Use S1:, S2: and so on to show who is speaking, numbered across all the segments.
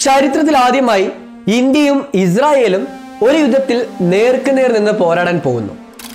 S1: ചരിത്രത്തിൽ ആദ്യമായി ഇന്ത്യയും ഇസ്രായേലും ഒരു യുദ്ധത്തിൽ നേർക്കുനേർ നിന്ന് പോരാടാൻ പോകുന്നു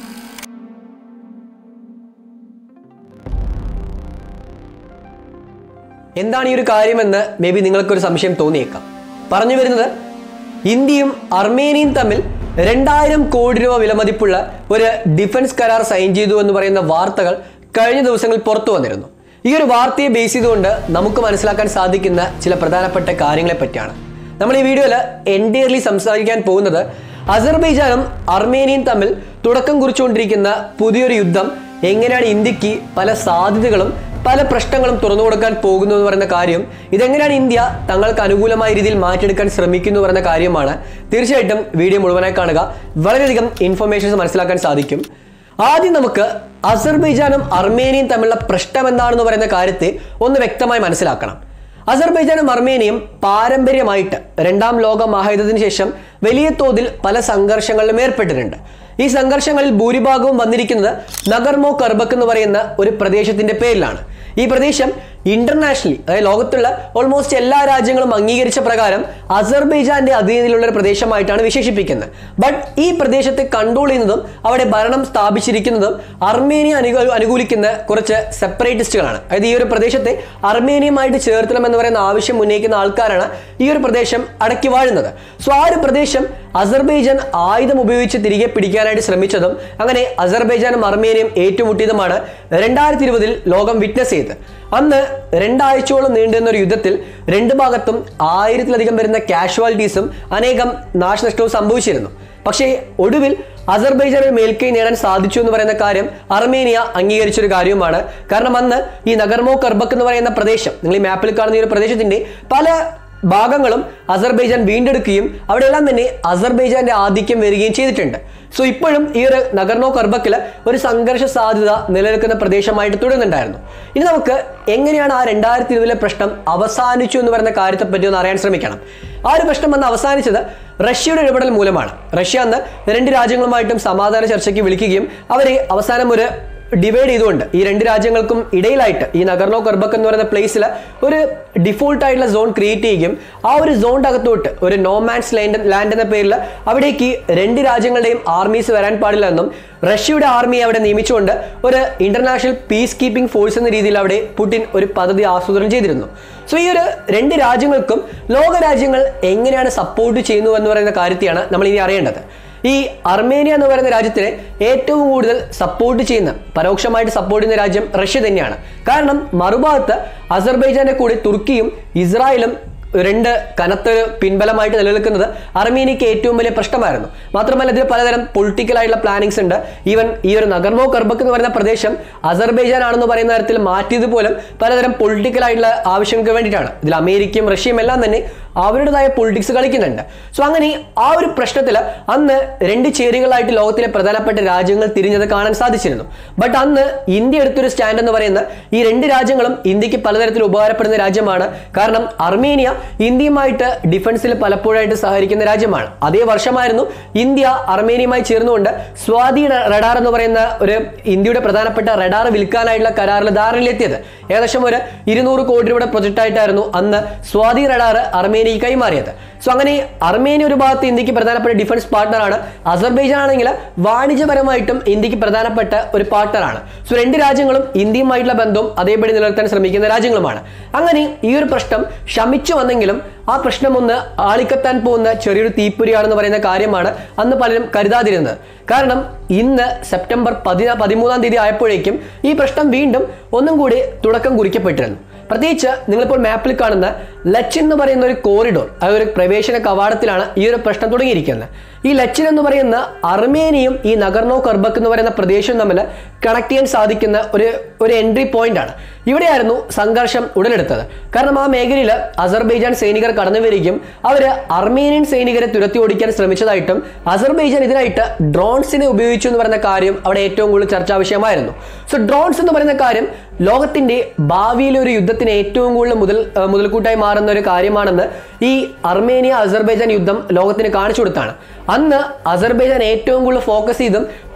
S1: എന്താണ് ഈ ഒരു കാര്യമെന്ന് മേ ബി നിങ്ങൾക്കൊരു സംശയം തോന്നിയേക്കാം പറഞ്ഞു വരുന്നത് ഇന്ത്യയും അർമേനിയയും തമ്മിൽ രണ്ടായിരം കോടി രൂപ വിലമതിപ്പുള്ള ഒരു ഡിഫൻസ് കരാർ സൈൻ ചെയ്തു എന്ന് പറയുന്ന വാർത്തകൾ കഴിഞ്ഞ ദിവസങ്ങളിൽ പുറത്തു വന്നിരുന്നു ഈ ഒരു വാർത്തയെ ബേസ് ചെയ്തുകൊണ്ട് നമുക്ക് മനസ്സിലാക്കാൻ സാധിക്കുന്ന ചില പ്രധാനപ്പെട്ട കാര്യങ്ങളെ പറ്റിയാണ് നമ്മൾ ഈ വീഡിയോയിൽ എൻഡിയർലി സംസാരിക്കാൻ പോകുന്നത് അസർബൈജാനും അർമേനിയയും തമ്മിൽ തുടക്കം കുറിച്ചുകൊണ്ടിരിക്കുന്ന പുതിയൊരു യുദ്ധം എങ്ങനെയാണ് ഇന്ത്യക്ക് പല സാധ്യതകളും പല പ്രശ്നങ്ങളും തുറന്നു കൊടുക്കാൻ പോകുന്നു എന്ന് പറയുന്ന കാര്യം ഇതെങ്ങനെയാണ് ഇന്ത്യ തങ്ങൾക്ക് അനുകൂലമായ രീതിയിൽ മാറ്റിയെടുക്കാൻ ശ്രമിക്കുന്നു എന്ന് പറയുന്ന കാര്യമാണ് തീർച്ചയായിട്ടും വീഡിയോ മുഴുവനായി കാണുക വളരെയധികം ഇൻഫർമേഷൻസ് മനസ്സിലാക്കാൻ സാധിക്കും ആദ്യം നമുക്ക് അസർബൈജാനും അർമേനിയയും തമ്മിലുള്ള പ്രശ്നം എന്താണെന്ന് പറയുന്ന കാര്യത്തെ ഒന്ന് വ്യക്തമായി മനസ്സിലാക്കണം അസർബൈജാനും അർമേനിയയും പാരമ്പര്യമായിട്ട് രണ്ടാം ലോക മഹായുദ്ധത്തിന് ശേഷം വലിയ തോതിൽ പല സംഘർഷങ്ങളിലും ഏർപ്പെട്ടിട്ടുണ്ട് ഈ സംഘർഷങ്ങളിൽ ഭൂരിഭാഗവും വന്നിരിക്കുന്നത് നഗർമോ കർബക്ക് എന്ന് പറയുന്ന ഒരു പ്രദേശത്തിന്റെ പേരിലാണ് ഈ പ്രദേശം ഇന്റർനാഷണലി അതായത് ലോകത്തുള്ള ഓൾമോസ്റ്റ് എല്ലാ രാജ്യങ്ങളും അംഗീകരിച്ച പ്രകാരം അസർബൈജാന്റെ അധീനതയിലുള്ള ഒരു പ്രദേശമായിട്ടാണ് വിശേഷിപ്പിക്കുന്നത് ബട്ട് ഈ പ്രദേശത്തെ കൺട്രോൾ ചെയ്യുന്നതും അവിടെ ഭരണം സ്ഥാപിച്ചിരിക്കുന്നതും അർമേനിയ അനുകൂല അനുകൂലിക്കുന്ന കുറച്ച് സെപ്പറേറ്റിസ്റ്റുകളാണ് അതായത് ഈ ഒരു പ്രദേശത്തെ അർമേനിയയുമായിട്ട് ചേർത്തണം എന്ന് പറയുന്ന ആവശ്യം ഉന്നയിക്കുന്ന ആൾക്കാരാണ് ഈ ഒരു പ്രദേശം അടക്കി വാഴുന്നത് സോ ആ ഒരു പ്രദേശം അസർബൈജാൻ ആയുധം ഉപയോഗിച്ച് തിരികെ പിടിക്കാനായിട്ട് ശ്രമിച്ചതും അങ്ങനെ അസർബൈജാനും അർമേനിയയും ഏറ്റുമുട്ടിയതുമാണ് രണ്ടായിരത്തി ഇരുപതിൽ ലോകം വിറ്റ്നസ് ചെയ്ത് അന്ന് രണ്ടാഴ്ചയോളം നീണ്ടുന്ന ഒരു യുദ്ധത്തിൽ രണ്ട് ഭാഗത്തും ആയിരത്തിലധികം വരുന്ന കാഷ്വാലിറ്റീസും അനേകം നാശനഷ്ടവും സംഭവിച്ചിരുന്നു പക്ഷേ ഒടുവിൽ അസർബൈജാനിൽ മേൽക്കൈ നേടാൻ സാധിച്ചു എന്ന് പറയുന്ന കാര്യം അർമേനിയ അംഗീകരിച്ചൊരു കാര്യവുമാണ് കാരണം അന്ന് ഈ നഗർമോ കർബക്ക് എന്ന് പറയുന്ന പ്രദേശം നിങ്ങൾ ഈ മാപ്പിൽ കാണുന്ന ഈ ഒരു പ്രദേശത്തിന്റെ പല ഭാഗങ്ങളും അസർബൈജാൻ വീണ്ടെടുക്കുകയും അവിടെയെല്ലാം തന്നെ അസർബൈജാന്റെ ആധിക്യം വരികയും ചെയ്തിട്ടുണ്ട് സോ ഇപ്പോഴും ഈ ഒരു നഗർനോ കർബക്കിൽ ഒരു സംഘർഷ സാധ്യത നിലനിൽക്കുന്ന പ്രദേശമായിട്ട് തുടരുന്നുണ്ടായിരുന്നു ഇനി നമുക്ക് എങ്ങനെയാണ് ആ രണ്ടായിരത്തി ഇരുപതിലെ പ്രശ്നം അവസാനിച്ചു എന്ന് പറയുന്ന കാര്യത്തെ പറ്റി ഒന്ന് അറിയാൻ ശ്രമിക്കണം ആ ഒരു പ്രശ്നം അന്ന് അവസാനിച്ചത് റഷ്യയുടെ ഇടപെടൽ മൂലമാണ് റഷ്യ അന്ന് രണ്ട് രാജ്യങ്ങളുമായിട്ടും സമാധാന ചർച്ചയ്ക്ക് വിളിക്കുകയും അവരെ അവസാനം ഒരു ഡിവൈഡ് ചെയ്തുകൊണ്ട് ഈ രണ്ട് രാജ്യങ്ങൾക്കും ഇടയിലായിട്ട് ഈ നഗർനോ കർബക്ക് എന്ന് പറയുന്ന പ്ലേസിൽ ഒരു ഡിഫോൾട്ട് ആയിട്ടുള്ള സോൺ ക്രിയേറ്റ് ചെയ്യുകയും ആ ഒരു സോണിന്റെ അകത്തോട്ട് ഒരു നോമാൻസ് ലാൻഡ് ലാൻഡ് എന്ന പേരിൽ അവിടേക്ക് രണ്ട് രാജ്യങ്ങളുടെയും ആർമീസ് വരാൻ പാടില്ല എന്നും റഷ്യയുടെ ആർമിയെ അവിടെ നിയമിച്ചുകൊണ്ട് ഒരു ഇന്റർനാഷണൽ പീസ് കീപ്പിംഗ് ഫോഴ്സ് എന്ന രീതിയിൽ അവിടെ പുടിൻ ഒരു പദ്ധതി ആസൂത്രണം ചെയ്തിരുന്നു സോ ഈ ഒരു രണ്ട് രാജ്യങ്ങൾക്കും ലോക രാജ്യങ്ങൾ എങ്ങനെയാണ് സപ്പോർട്ട് ചെയ്യുന്നു എന്ന് പറയുന്ന കാര്യത്തെയാണ് നമ്മൾ ഇനി അറിയേണ്ടത് ഈ അർമേനിയ എന്ന് പറയുന്ന രാജ്യത്തിനെ ഏറ്റവും കൂടുതൽ സപ്പോർട്ട് ചെയ്യുന്ന പരോക്ഷമായിട്ട് സപ്പോർട്ട് ചെയ്യുന്ന രാജ്യം റഷ്യ തന്നെയാണ് കാരണം മറുഭാഗത്ത് അസർബൈജാന്റെ കൂടെ തുർക്കിയും ഇസ്രായേലും രണ്ട് കനത്തൊരു പിൻബലമായിട്ട് നിലനിൽക്കുന്നത് അർമേനിയക്ക് ഏറ്റവും വലിയ പ്രശ്നമായിരുന്നു മാത്രമല്ല ഇതിൽ പലതരം പൊളിറ്റിക്കൽ ആയിട്ടുള്ള പ്ലാനിങ്സ് ഉണ്ട് ഈവൻ ഈ ഒരു നഗർമോ കർബക്ക് എന്ന് പറയുന്ന പ്രദേശം അസർബൈജാൻ ആണെന്ന് പറയുന്ന തരത്തിൽ മാറ്റിയത് പോലും പലതരം പൊളിറ്റിക്കൽ ആയിട്ടുള്ള ആവശ്യങ്ങൾക്ക് വേണ്ടിയിട്ടാണ് ഇതിൽ അമേരിക്കയും റഷ്യയും എല്ലാം തന്നെ അവരുടേതായ പൊളിറ്റിക്സ് കളിക്കുന്നുണ്ട് സോ അങ്ങനെ ആ ഒരു പ്രശ്നത്തിൽ അന്ന് രണ്ട് ചേരികളായിട്ട് ലോകത്തിലെ പ്രധാനപ്പെട്ട രാജ്യങ്ങൾ തിരിഞ്ഞത് കാണാൻ സാധിച്ചിരുന്നു ബട്ട് അന്ന് ഇന്ത്യ എടുത്തൊരു സ്റ്റാൻഡ് എന്ന് പറയുന്ന ഈ രണ്ട് രാജ്യങ്ങളും ഇന്ത്യക്ക് പലതരത്തിൽ ഉപകാരപ്പെടുന്ന രാജ്യമാണ് കാരണം അർമേനിയ ഇന്ത്യയുമായിട്ട് ഡിഫൻസിൽ പലപ്പോഴായിട്ട് സഹകരിക്കുന്ന രാജ്യമാണ് അതേ വർഷമായിരുന്നു ഇന്ത്യ അർമേനിയയുമായി ചേർന്നുകൊണ്ട് സ്വാതി റഡാർ എന്ന് പറയുന്ന ഒരു ഇന്ത്യയുടെ പ്രധാനപ്പെട്ട റഡാർ വിൽക്കാനായിട്ടുള്ള കരാറിൽ ധാരണയിലെത്തിയത് ഏകദേശം ഒരു ഇരുന്നൂറ് കോടി രൂപയുടെ പ്രൊജക്ട് ആയിട്ടായിരുന്നു അന്ന് സ്വാതി റഡാർ അർമേനിയക്ക് കൈമാറിയത് സോ അങ്ങനെ അർമേനിയ ഒരു ഭാഗത്ത് ഇന്ത്യക്ക് പ്രധാനപ്പെട്ട ഡിഫൻസ് പാർട്ണറാണ് അസർബൈജാൻ ആണെങ്കിൽ വാണിജ്യപരമായിട്ടും ഇന്ത്യക്ക് പ്രധാനപ്പെട്ട ഒരു പാർട്ണറാണ് സോ രണ്ട് രാജ്യങ്ങളും ഇന്ത്യയുമായിട്ടുള്ള ബന്ധവും അതേപടി നിലനിർത്താൻ ശ്രമിക്കുന്ന രാജ്യങ്ങളുമാണ് അങ്ങനെ ഈ ഒരു പ്രശ്നം ശമിച്ചു വന്നെങ്കിലും ആ പ്രശ്നം ഒന്ന് ആളിക്കത്താൻ പോകുന്ന ചെറിയൊരു തീപ്പൊരിയാണെന്ന് പറയുന്ന കാര്യമാണ് അന്ന് പലരും കരുതാതിരുന്നത് കാരണം ഇന്ന് സെപ്റ്റംബർ പതിനാ പതിമൂന്നാം തീയതി ആയപ്പോഴേക്കും ഈ പ്രശ്നം വീണ്ടും ഒന്നും കൂടി തുടക്കം കുറിക്കപ്പെട്ടിരുന്നു പ്രത്യേകിച്ച് നിങ്ങളിപ്പോൾ മാപ്പിൽ കാണുന്ന ലച്ചിൻ എന്ന് പറയുന്ന ഒരു കോറിഡോർ അതൊരു ഒരു പ്രവേശന കവാടത്തിലാണ് ഈ ഒരു പ്രശ്നം തുടങ്ങിയിരിക്കുന്നത് ഈ ലച്ചിൻ എന്ന് പറയുന്ന അർമേനിയും ഈ നഗർനോ കർബക്ക് എന്ന് പറയുന്ന പ്രദേശവും തമ്മിൽ കണക്ട് ചെയ്യാൻ സാധിക്കുന്ന ഒരു ഒരു എൻട്രി പോയിന്റ് ആണ് ഇവിടെയായിരുന്നു സംഘർഷം ഉടലെടുത്തത് കാരണം ആ മേഖലയിൽ അസർബൈജാൻ സൈനികർ കടന്നു വരികയും അവർ അർമേനിയൻ സൈനികരെ തുരത്തി ഓടിക്കാൻ ശ്രമിച്ചതായിട്ടും അസർബൈജാൻ ഇതിനായിട്ട് ഡ്രോൺസിനെ ഉപയോഗിച്ചു എന്ന് പറയുന്ന കാര്യം അവിടെ ഏറ്റവും കൂടുതൽ ചർച്ചാ വിഷയമായിരുന്നു സോ ഡ്രോൺസ് എന്ന് പറയുന്ന കാര്യം ലോകത്തിന്റെ ഭാവിയിലെ ഒരു യുദ്ധത്തിന് ഏറ്റവും കൂടുതൽ മുതൽ ഏഹ് മുതൽക്കൂട്ടായി മാറുന്ന ഒരു കാര്യമാണെന്ന് ഈ അർമേനിയ അസർബൈജാൻ യുദ്ധം ലോകത്തിന് കാണിച്ചു കൊടുത്താണ് അന്ന് അസർബൈജാൻ ഏറ്റവും കൂടുതൽ ഫോക്കസ് ചെയ്തും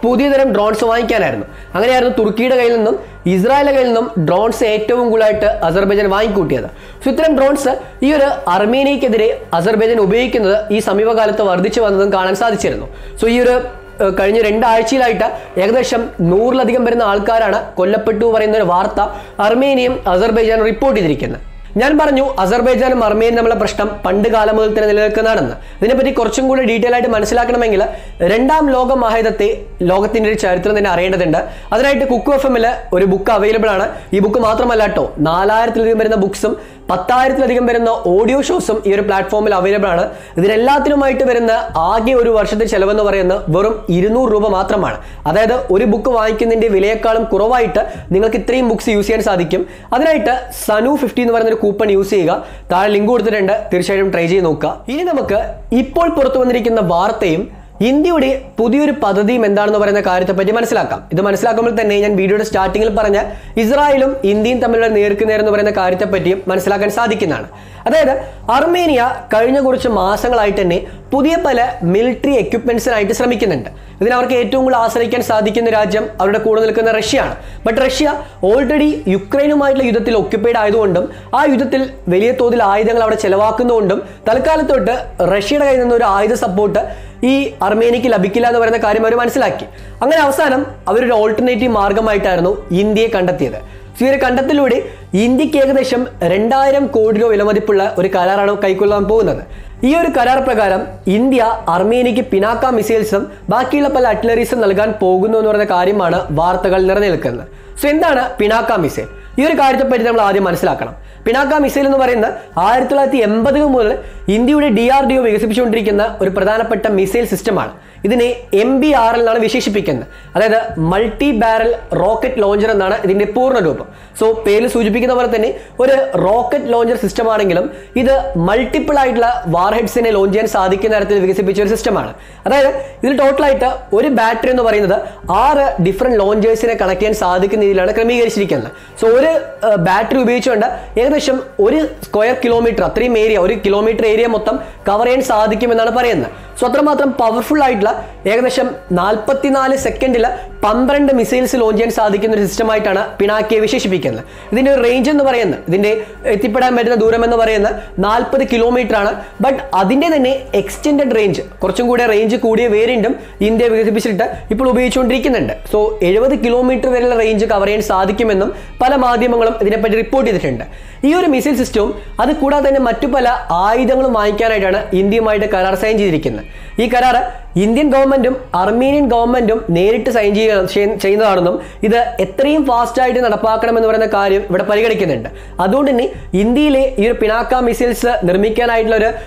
S1: പുതിയ തരം ഡ്രോൺസ് വാങ്ങിക്കാനായിരുന്നു അങ്ങനെയായിരുന്നു തുർക്കിയുടെ കയ്യിൽ നിന്നും ഇസ്രായേലിന്റെ കയ്യിൽ നിന്നും ഡ്രോൺസ് ഏറ്റവും കൂടുതലായിട്ട് അസർബൈജാൻ വാങ്ങിക്കൂട്ടിയത് സോ ഇത്തരം ഡ്രോൺസ് ഈ ഒരു അർമേനിയക്കെതിരെ അസർബൈജാൻ ഉപയോഗിക്കുന്നത് ഈ സമീപകാലത്ത് വർദ്ധിച്ചു വന്നതും കാണാൻ സാധിച്ചിരുന്നു സോ ഈ ഒരു ഏഹ് കഴിഞ്ഞ രണ്ടാഴ്ചയിലായിട്ട് ഏകദേശം നൂറിലധികം വരുന്ന ആൾക്കാരാണ് കൊല്ലപ്പെട്ടു പറയുന്ന ഒരു വാർത്ത അർമേനിയയും അസർബൈജാനും റിപ്പോർട്ട് ചെയ്തിരിക്കുന്നത് ഞാൻ പറഞ്ഞു അസർബൈജാനും അർമേനിയും തമ്മിലുള്ള പ്രശ്നം പണ്ട് കാലം മുതൽ തന്നെ നിലനിൽക്കുന്നതാണെന്ന് ഇതിനെപ്പറ്റി കുറച്ചും കൂടി ഡീറ്റെയിൽ ആയിട്ട് മനസ്സിലാക്കണമെങ്കിൽ രണ്ടാം ലോക മഹായുധത്തെ ലോകത്തിന്റെ ഒരു ചരിത്രം തന്നെ അറിയേണ്ടതുണ്ട് അതിനായിട്ട് കുക്ക് എഫ് എമ്മിൽ ഒരു ബുക്ക് അവൈലബിൾ ആണ് ഈ ബുക്ക് മാത്രമല്ല കേട്ടോ നാലായിരത്തിലധികം വരുന്ന ബുക്സും പത്തായിരത്തിലധികം വരുന്ന ഓഡിയോ ഷോസും ഈ ഒരു പ്ലാറ്റ്ഫോമിൽ അവൈലബിൾ ആണ് ഇതിനെല്ലാത്തിനുമായിട്ട് വരുന്ന ആകെ ഒരു വർഷത്തെ ചെലവെന്ന് പറയുന്നത് വെറും ഇരുന്നൂറ് രൂപ മാത്രമാണ് അതായത് ഒരു ബുക്ക് വാങ്ങിക്കുന്നതിന്റെ വിലയേക്കാളും കുറവായിട്ട് നിങ്ങൾക്ക് ഇത്രയും ബുക്സ് യൂസ് ചെയ്യാൻ സാധിക്കും അതിനായിട്ട് സനു ഫിഫ്റ്റി എന്ന് പറയുന്ന ഒരു കൂപ്പൺ യൂസ് ചെയ്യുക താഴെ ലിങ്ക് കൊടുത്തിട്ടുണ്ട് തീർച്ചയായിട്ടും ട്രൈ ചെയ്ത് നോക്കുക ഇനി നമുക്ക് ഇപ്പോൾ പുറത്തു വന്നിരിക്കുന്ന വാർത്തയും ഇന്ത്യയുടെ പുതിയൊരു പദ്ധതിയും എന്താണെന്ന് പറയുന്ന കാര്യത്തെപ്പറ്റി മനസ്സിലാക്കാം ഇത് മനസ്സിലാക്കുമ്പോൾ തന്നെ ഞാൻ വീഡിയോയുടെ സ്റ്റാർട്ടിങ്ങിൽ പറഞ്ഞ ഇസ്രായേലും ഇന്ത്യയും തമ്മിലുള്ള നേർക്കുനേർ എന്ന് പറയുന്ന കാര്യത്തെപ്പറ്റിയും മനസ്സിലാക്കാൻ സാധിക്കുന്നതാണ് അതായത് അർമേനിയ കഴിഞ്ഞ കുറച്ച് മാസങ്ങളായിട്ട് തന്നെ പുതിയ പല മിലിറ്ററി എക്യുപ്മെന്റ്സിനായിട്ട് ശ്രമിക്കുന്നുണ്ട് ഇതിന് അവർക്ക് ഏറ്റവും കൂടുതൽ ആശ്രയിക്കാൻ സാധിക്കുന്ന രാജ്യം അവരുടെ കൂടെ നിൽക്കുന്ന റഷ്യയാണ് ബട്ട് റഷ്യ ഓൾറെഡി യുക്രൈനുമായിട്ടുള്ള യുദ്ധത്തിൽ ഒക്യുപ്പൈഡ് ആയതുകൊണ്ടും ആ യുദ്ധത്തിൽ വലിയ തോതിൽ ആയുധങ്ങൾ അവിടെ ചെലവാക്കുന്നതുകൊണ്ടും തൽക്കാലത്തോട്ട് റഷ്യയുടെ കയ്യിൽ നിന്ന് ഒരു ആയുധ സപ്പോർട്ട് ഈ അർമേനിയക്ക് ലഭിക്കില്ല എന്ന് പറയുന്ന കാര്യം അവർ മനസ്സിലാക്കി അങ്ങനെ അവസാനം അവരൊരു ഓൾട്ടർനേറ്റീവ് മാർഗമായിട്ടായിരുന്നു ഇന്ത്യയെ കണ്ടെത്തിയത് സോ ഈ ഒരു കണ്ടെത്തലിലൂടെ ഇന്ത്യക്ക് ഏകദേശം രണ്ടായിരം കോടി രൂപ വിലമതിപ്പുള്ള ഒരു കരാറാണ് കൈക്കൊള്ളാൻ പോകുന്നത് ഈ ഒരു കരാർ പ്രകാരം ഇന്ത്യ അർമേനിയക്ക് പിനാക്ക മിസൈൽസും ബാക്കിയുള്ള പല അറ്റ്ലറീസും നൽകാൻ പോകുന്നു എന്ന് പറയുന്ന കാര്യമാണ് വാർത്തകൾ നിറഞ്ഞു സോ എന്താണ് പിനാക്ക മിസൈൽ ഈ ഒരു കാര്യത്തെപ്പറ്റി നമ്മൾ ആദ്യം മനസ്സിലാക്കണം പിനാക്ക മിസൈൽ എന്ന് പറയുന്നത് ആയിരത്തി തൊള്ളായിരത്തി എൺപതുകൾ മുതൽ ഇന്ത്യയുടെ ഡി ആർ ഡി ഒ വികസിപ്പിച്ചുകൊണ്ടിരിക്കുന്ന ഒരു പ്രധാനപ്പെട്ട മിസൈൽ സിസ്റ്റമാണ് ഇതിനെ എം ബി ആർ എൽ എന്നാണ് വിശേഷിപ്പിക്കുന്നത് അതായത് മൾട്ടി ബാരൽ റോക്കറ്റ് ലോഞ്ചർ എന്നാണ് ഇതിന്റെ പൂർണ്ണ രൂപം സോ പേര് സൂചിപ്പിക്കുന്ന പോലെ തന്നെ ഒരു റോക്കറ്റ് ലോഞ്ചർ സിസ്റ്റം ആണെങ്കിലും ഇത് മൾട്ടിപ്പിൾ ആയിട്ടുള്ള വാർഹെഡ്സിനെ ലോഞ്ച് ചെയ്യാൻ സാധിക്കുന്ന തരത്തിൽ വികസിപ്പിച്ച ഒരു സിസ്റ്റമാണ് അതായത് ഇതിൽ ടോട്ടലായിട്ട് ഒരു ബാറ്ററി എന്ന് പറയുന്നത് ആറ് ഡിഫറെന്റ് ലോഞ്ചേഴ്സിനെ കണക്ട് ചെയ്യാൻ സാധിക്കുന്ന രീതിയിലാണ് ക്രമീകരിച്ചിരിക്കുന്നത് സോ ഒരു ബാറ്ററി ഉപയോഗിച്ചുകൊണ്ട് ഏകദേശം ഒരു സ്ക്വയർ കിലോമീറ്റർ അത്രയും ഏരിയ ഒരു കിലോമീറ്റർ ഏരിയ മൊത്തം കവർ ചെയ്യാൻ സാധിക്കുമെന്നാണ് പറയുന്നത് സോ അത്രമാത്രം പവർഫുൾ ആയിട്ടുള്ള ഏകദേശം നാൽപ്പത്തിനാല് സെക്കൻഡിൽ പന്ത്രണ്ട് മിസൈൽസ് ലോഞ്ച് ചെയ്യാൻ സാധിക്കുന്ന ഒരു സിസ്റ്റമായിട്ടാണ് പിനാക്കിയെ വിശേഷിപ്പിക്കുന്നത് ഇതിന്റെ ഒരു റേഞ്ച് എന്ന് പറയുന്നത് ഇതിന്റെ എത്തിപ്പെടാൻ പറ്റുന്ന ദൂരം എന്ന് പറയുന്നത് നാൽപ്പത് കിലോമീറ്റർ ആണ് ബട്ട് അതിന്റെ തന്നെ എക്സ്റ്റെൻഡഡ് റേഞ്ച് കുറച്ചും കൂടെ റേഞ്ച് കൂടിയ വേരിയന്റും ഇന്ത്യ വികസിപ്പിച്ചിട്ട് ഇപ്പോൾ ഉപയോഗിച്ചുകൊണ്ടിരിക്കുന്നുണ്ട് സോ എഴുപത് കിലോമീറ്റർ വരെയുള്ള റേഞ്ച് കവർ ചെയ്യാൻ സാധിക്കുമെന്നും പല മാധ്യമങ്ങളും ഇതിനെപ്പറ്റി റിപ്പോർട്ട് ചെയ്തിട്ടുണ്ട് ഈ ഒരു മിസൈൽ സിസ്റ്റവും അത് കൂടാതെ തന്നെ മറ്റു പല ആയുധങ്ങളും വാങ്ങിക്കാനായിട്ടാണ് ഇന്ത്യയുമായിട്ട് കരാർ സൈൻ ചെയ്തിരിക്കുന്നത് ഈ കരാർ ഇന്ത്യൻ ഗവൺമെന്റും അർമേനിയൻ ഗവൺമെന്റും നേരിട്ട് സൈൻ ചെയ്യുന്നതാണെന്നും ഇത് എത്രയും ഫാസ്റ്റ് ആയിട്ട് നടപ്പാക്കണമെന്ന് പറയുന്ന കാര്യം ഇവിടെ പരിഗണിക്കുന്നുണ്ട് അതുകൊണ്ട് തന്നെ ഇന്ത്യയിലെ ഈ ഒരു പിനാക്ക മിസൈൽസ് നിർമ്മിക്കാനായിട്ടുള്ള ഒരു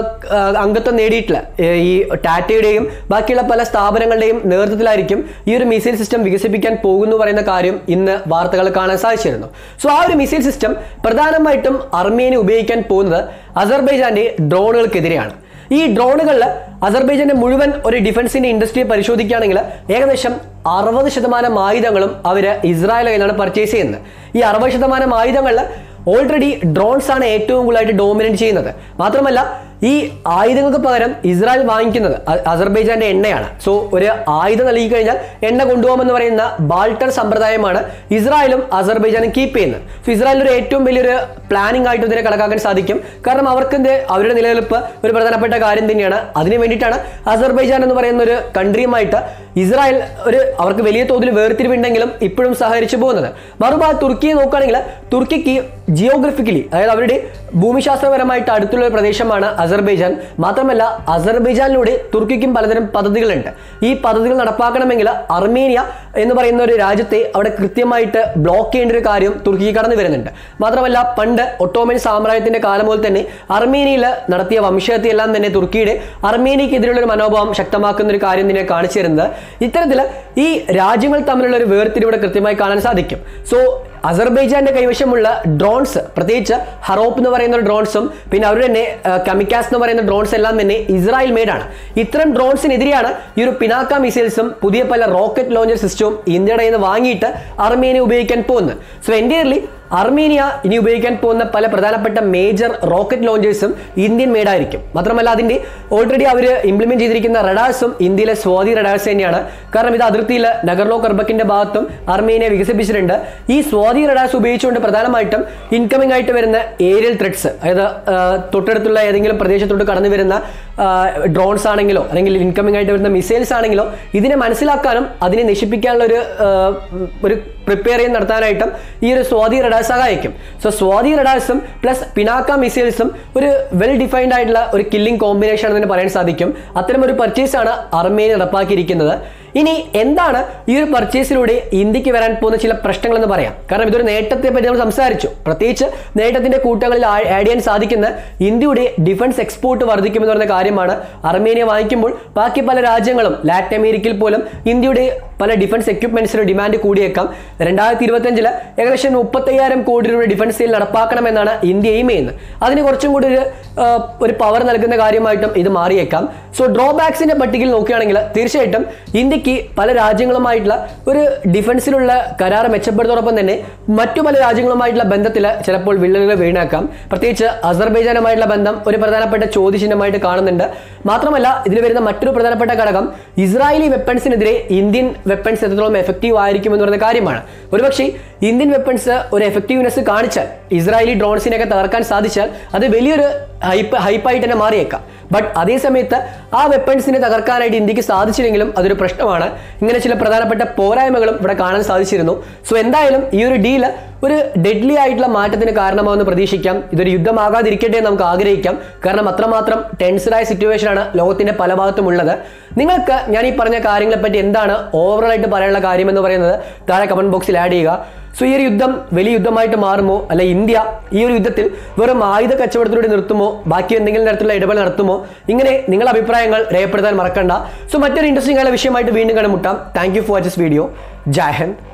S1: അംഗത്വം നേടിയിട്ടുള്ള ഈ ടാറ്റയുടെയും ബാക്കിയുള്ള പല സ്ഥാപനങ്ങളുടെയും നേതൃത്വത്തിലായിരിക്കും ഈ ഒരു മിസൈൽ സിസ്റ്റം വികസിപ്പിക്കാൻ പോകുന്നു പറയുന്ന കാര്യം ഇന്ന് വാർത്തകൾ കാണാൻ സാധിച്ചിരുന്നു സോ ആ ഒരു മിസൈൽ സിസ്റ്റം പ്രധാനമായിട്ടും അർമേനിയ ഉപയോഗിക്കാൻ പോകുന്നത് അസർബൈജാന്റെ ഡ്രോണുകൾക്കെതിരെയാണ് ഈ ഡ്രോണുകളിൽ അസർബൈജാന്റെ മുഴുവൻ ഒരു ഡിഫൻസിന്റെ ഇൻഡസ്ട്രിയെ പരിശോധിക്കുകയാണെങ്കിൽ ഏകദേശം അറുപത് ശതമാനം ആയുധങ്ങളും അവർ ഇസ്രായേൽ കയ്യിലാണ് പർച്ചേസ് ചെയ്യുന്നത് ഈ അറുപത് ശതമാനം ആയുധങ്ങളിൽ ഓൾറെഡി ഡ്രോൺസ് ആണ് ഏറ്റവും കൂടുതലായിട്ട് ഡോമിനേറ്റ് ചെയ്യുന്നത് മാത്രമല്ല ഈ ആയുധങ്ങൾക്ക് പകരം ഇസ്രായേൽ വാങ്ങിക്കുന്നത് അസർബൈജാന്റെ എണ്ണയാണ് സോ ഒരു ആയുധം നൽകി കഴിഞ്ഞാൽ എണ്ണ കൊണ്ടുപോകാമെന്ന് പറയുന്ന ബാൾട്ടർ സമ്പ്രദായമാണ് ഇസ്രായേലും അസർബൈജാനും കീപ്പ് ചെയ്യുന്നത് സോ ഇസ്രായേലിൽ ഒരു ഏറ്റവും വലിയൊരു പ്ലാനിംഗ് ആയിട്ട് ഇതിനെ കണക്കാക്കാൻ സാധിക്കും കാരണം അവർക്ക് എന്ത് അവരുടെ നിലനിൽപ്പ് ഒരു പ്രധാനപ്പെട്ട കാര്യം തന്നെയാണ് അതിന് വേണ്ടിയിട്ടാണ് അസർബൈജാൻ എന്ന് പറയുന്ന ഒരു കൺട്രിയുമായിട്ട് ഇസ്രായേൽ ഒരു അവർക്ക് വലിയ തോതിൽ വേർതിരിവുണ്ടെങ്കിലും ഇപ്പോഴും സഹകരിച്ചു പോകുന്നത് മറുഭാഗത്ത് തുർക്കിയെ നോക്കുകയാണെങ്കിൽ തുർക്കിക്ക് ജിയോഗ്രഫിക്കലി അതായത് അവരുടെ ഭൂമിശാസ്ത്രപരമായിട്ട് അടുത്തുള്ള ഒരു പ്രദേശമാണ് അസർബൈജാൻ മാത്രമല്ല അസർബൈജാനിലൂടെ തുർക്കിക്കും പലതരം പദ്ധതികളുണ്ട് ഈ പദ്ധതികൾ നടപ്പാക്കണമെങ്കിൽ അർമേനിയ എന്ന് പറയുന്ന ഒരു രാജ്യത്തെ അവിടെ കൃത്യമായിട്ട് ബ്ലോക്ക് ചെയ്യേണ്ട ഒരു കാര്യം തുർക്കിക്ക് കടന്നു വരുന്നുണ്ട് മാത്രമല്ല പണ്ട് ഒട്ടോമൻ സാമ്രാജ്യത്തിന്റെ കാലം മുതൽ തന്നെ അർമേനിയയിൽ നടത്തിയ വംശഹത്യയെല്ലാം തന്നെ തുർക്കിയുടെ അർമേനിയക്കെതിരെയുള്ള ഒരു മനോഭാവം ശക്തമാക്കുന്ന ഒരു കാര്യം തന്നെ കാണിച്ചു തരുന്നത് ഇത്തരത്തിൽ ഈ രാജ്യങ്ങൾ തമ്മിലുള്ള ഒരു വേർതിരിവിടെ കൃത്യമായി കാണാൻ സാധിക്കും സോ അസർബൈജാന്റെ കൈവശമുള്ള ഡ്രോൺസ് പ്രത്യേകിച്ച് ഹറോപ്പ് എന്ന് പറയുന്ന ഡ്രോൺസും പിന്നെ അവർ തന്നെ കമിക്കാസ് എന്ന് പറയുന്ന ഡ്രോൺസ് എല്ലാം തന്നെ ഇസ്രായേൽ മെയ്ഡാണ് ഇത്തരം ഡ്രോൺസിനെതിരെയാണ് ഈ ഒരു പിനാക്ക മിസൈൽസും പുതിയ പല റോക്കറ്റ് ലോഞ്ചർ സിസ്റ്റവും ഇന്ത്യയുടെ നിന്ന് വാങ്ങിയിട്ട് അർമേനിയ ഉപയോഗിക്കാൻ പോകുന്നത് സോ എൻ്റയർലി അർമേനിയ ഇനി ഉപയോഗിക്കാൻ പോകുന്ന പല പ്രധാനപ്പെട്ട മേജർ റോക്കറ്റ് ലോഞ്ചേഴ്സും ഇന്ത്യൻ മേഡായിരിക്കും മാത്രമല്ല അതിന്റെ ഓൾറെഡി അവർ ഇംപ്ലിമെന്റ് ചെയ്തിരിക്കുന്ന റഡാഴ്സും ഇന്ത്യയിലെ സ്വാതി റഡാഴ്സ് തന്നെയാണ് കാരണം ഇത് അതിർത്തിയിൽ നഗർലോ കർബക്കിന്റെ ഭാഗത്തും അർമേനിയ വികസിപ്പിച്ചിട്ടുണ്ട് ഈ സ്വാതി റഡാഴ്സ് ഉപയോഗിച്ചുകൊണ്ട് പ്രധാനമായിട്ടും ഇൻകമിംഗ് ആയിട്ട് വരുന്ന ഏരിയൽ ത്രെഡ്സ് അതായത് ആ, തൊട്ടടുത്തുള്ള ഏതെങ്കിലും പ്രദേശത്തോട്ട് കടന്നു വരുന്ന ഡ്രോൺസ് ആണെങ്കിലോ അല്ലെങ്കിൽ ഇൻകമിംഗ് ആയിട്ട് വരുന്ന മിസൈൽസ് ആണെങ്കിലോ ഇതിനെ മനസ്സിലാക്കാനും അതിനെ നശിപ്പിക്കാനുള്ള ഒരു ആ, ഒരു പ്രിപ്പയർ ചെയ്ത് നടത്താനായിട്ടും ഈ ഒരു സ്വാതി റഡാർ സഹായിക്കും സോ സ്വാതി റഡാർസും പ്ലസ് പിനാക്ക മിസൈൽസും ഒരു വെൽ ഡിഫൈൻഡ് ആയിട്ടുള്ള ഒരു കില്ലിംഗ് കോമ്പിനേഷൻ ആണെന്ന് പറയാൻ സാധിക്കും അത്തരം ഒരു പർച്ചേസ് ആണ് അർമേനിയ നടപ്പാക്കിയിരിക്കുന്നത് ഇനി എന്താണ് ഈ ഒരു പർച്ചേസിലൂടെ ഇന്ത്യക്ക് വരാൻ പോകുന്ന ചില പ്രശ്നങ്ങൾ എന്ന് പറയാം കാരണം ഇതൊരു നേട്ടത്തെ പറ്റി നമ്മൾ സംസാരിച്ചു പ്രത്യേകിച്ച് നേട്ടത്തിന്റെ കൂട്ടങ്ങളിൽ ആഡ് ചെയ്യാൻ സാധിക്കുന്ന ഇന്ത്യയുടെ ഡിഫൻസ് എക്സ്പോർട്ട് വർദ്ധിക്കുമെന്ന് പറയുന്ന കാര്യമാണ് അർമേനിയ വാങ്ങിക്കുമ്പോൾ ബാക്കി പല രാജ്യങ്ങളും ലാറ്റിൻ അമേരിക്കയിൽ പോലും ഇന്ത്യയുടെ പല ഡിഫൻസ് എക്യുപ്മെന്റ്സിന് ഡിമാൻഡ് കൂടിയേക്കാം രണ്ടായിരത്തി ഇരുപത്തിയഞ്ചില് ഏകദേശം മുപ്പത്തയ്യായിരം കോടി രൂപ ഡിഫൻസ് സെയിൽ നടപ്പാക്കണമെന്നാണ് ഇന്ത്യ എയിം ചെയ്യുന്നത് അതിന് കുറച്ചും കൂടി ഒരു ആ, ഒരു പവർ നൽകുന്ന കാര്യമായിട്ടും ഇത് മാറിയേക്കാം സോ ഡ്രോബാക്സിന്റെ പട്ടികയിൽ നോക്കുകയാണെങ്കിൽ തീർച്ചയായിട്ടും ഇന്ത്യക്ക് പല രാജ്യങ്ങളുമായിട്ടുള്ള ഒരു ഡിഫൻസിലുള്ള കരാർ മെച്ചപ്പെടുത്തോടൊപ്പം തന്നെ മറ്റു പല രാജ്യങ്ങളുമായിട്ടുള്ള ബന്ധത്തിൽ ചിലപ്പോൾ വിള്ളലുകൾ വീണാക്കാം പ്രത്യേകിച്ച് അസർബൈജാനുമായിട്ടുള്ള ബന്ധം ഒരു പ്രധാനപ്പെട്ട ചോദ്യചിഹ്നമായിട്ട് കാണുന്നുണ്ട് മാത്രമല്ല ഇതിൽ വരുന്ന മറ്റൊരു പ്രധാനപ്പെട്ട ഘടകം ഇസ്രായേലി വെപ്പൺസിനെതിരെ ഇന്ത്യൻ വെപ്പൺസ് എത്രത്തോളം എഫക്റ്റീവ് ആയിരിക്കും എന്ന് പറയുന്ന കാര്യമാണ് ഒരുപക്ഷെ ഇന്ത്യൻ വെപ്പൺസ് ഒരു എഫക്റ്റീവ്നെസ് കാണിച്ചാൽ ഇസ്രായേലി ഡ്രോൺസിനെയൊക്കെ തകർക്കാൻ സാധിച്ചാൽ അത് വലിയൊരു ഹൈപ്പ് ഹൈപ്പായിട്ട് തന്നെ മാറിയേക്കാം ബട്ട് അതേ സമയത്ത് ആ വെപ്പൺസിനെ തകർക്കാനായിട്ട് ഇന്ത്യക്ക് സാധിച്ചില്ലെങ്കിലും അതൊരു പ്രശ്നമാണ് ഇങ്ങനെ ചില പ്രധാനപ്പെട്ട പോരായ്മകളും ഇവിടെ കാണാൻ സാധിച്ചിരുന്നു സോ എന്തായാലും ഈ ഒരു ഡീല് ഒരു ഡെഡ്ലി ആയിട്ടുള്ള മാറ്റത്തിന് കാരണമാവുമെന്ന് പ്രതീക്ഷിക്കാം ഇതൊരു യുദ്ധമാകാതിരിക്കട്ടെ എന്ന് നമുക്ക് ആഗ്രഹിക്കാം കാരണം അത്രമാത്രം ടെൻസ്ഡായ സിറ്റുവേഷൻ ആണ് ലോകത്തിന്റെ പല ഭാഗത്തും ഉള്ളത് നിങ്ങൾക്ക് ഞാൻ ഈ പറഞ്ഞ കാര്യങ്ങളെ പറ്റി എന്താണ് ഓവറോൾ ആയിട്ട് പറയാനുള്ള കാര്യം എന്ന് പറയുന്നത് താഴെ കമന്റ് ബോക്സിൽ ആഡ് ചെയ്യുക സോ ഈ ഒരു യുദ്ധം വലിയ യുദ്ധമായിട്ട് മാറുമോ അല്ല ഇന്ത്യ ഈ ഒരു യുദ്ധത്തിൽ വെറും ആയുധ കച്ചവടത്തിലൂടെ നിർത്തുമോ ബാക്കി എന്തെങ്കിലും തരത്തിലുള്ള ഇടപെടൽ നടത്തുമോ ഇങ്ങനെ നിങ്ങളുടെ അഭിപ്രായങ്ങൾ രേഖപ്പെടുത്താൻ മറക്കണ്ട സോ മറ്റൊരു ഇൻട്രസ്റ്റിംഗ് ആയ വിഷയമായിട്ട് വീണ്ടും കണ്ടുമുട്ടാം thank you for this video Jai Hind